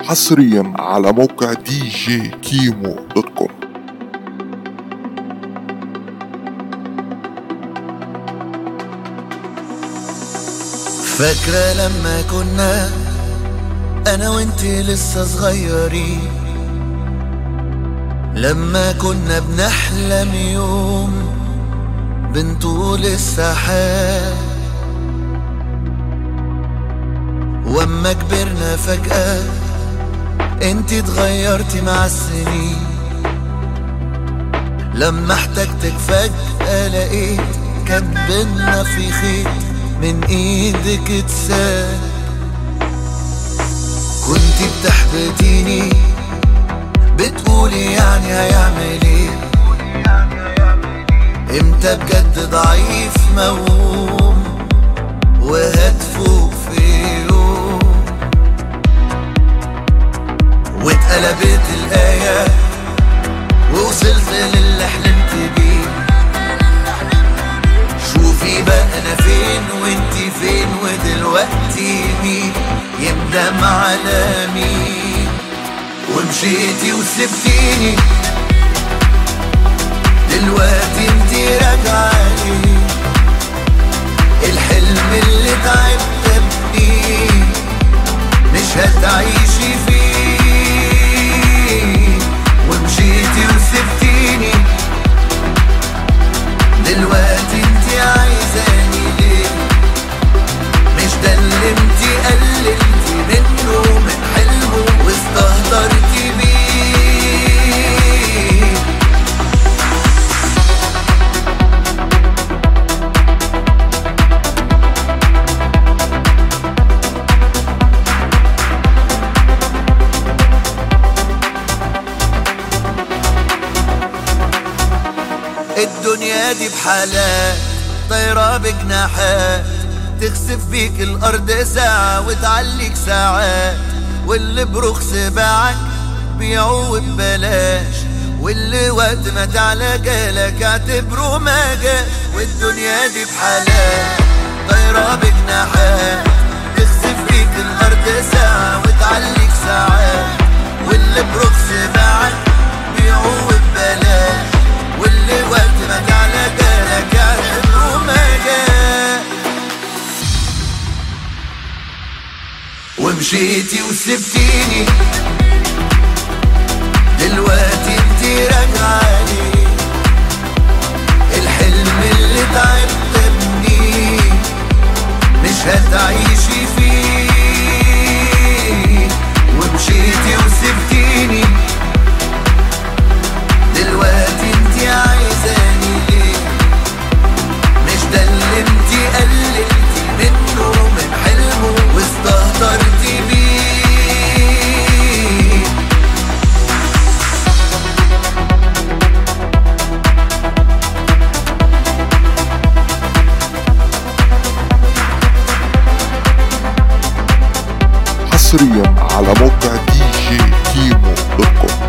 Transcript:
حصريا على موقع دي جي كيمو دوت كوم فاكرة لما كنا أنا وانت لسه صغيرين لما كنا بنحلم يوم بنطول السحاب واما كبرنا فجأة انت اتغيرتي مع السنين لما احتجتك فجأة لقيت كان بينا في خيط من ايدك اتساب كنت بتحبطيني بتقولي يعني هيعمل ايه امتى بجد ضعيف موهوم وهتفوق في يوم واتقلبت الآية ووصلت للي حلمت بيه شوفي بقى انا فين وانتي فين ودلوقتي مين يندم على مين ومشيتي وسبتيني دلوقتي انتي راجعالي الحلم اللي تعبت بيه مش هتعيشي فيه ومشيتي وسبتيني دلوقتي انتي عايزاني ليه مش ده اللي انتي قللتي منه من حلمه واستهترتي بيه الدنيا دي بحالات طايرة بجناحات تخسف بيك الأرض ساعة وتعليك ساعات واللي برخص باعك بيعه ببلاش واللي وقت ما تعلى جالك اعتبره ما جاش والدنيا دي بحالات طايرة بجناحات تخسف بيك الأرض ساعة وتعليك ساعات واللي برخص باعك بيعه ببلاش واللي وقت ما تعلى جالك اعتبره ما جاش ومشيتي وسبتيني دلوقتي انتي راجعالي الحلم اللي تعبت بيه مش هتعيشي فيه ومشيتي وسبتيني دلوقتي انتي عايزاني ليه مش ده اللي انتي قللتي منه من حلمه واستهترتي بيه حصريا على موقع دي جي كيمو دوت كوم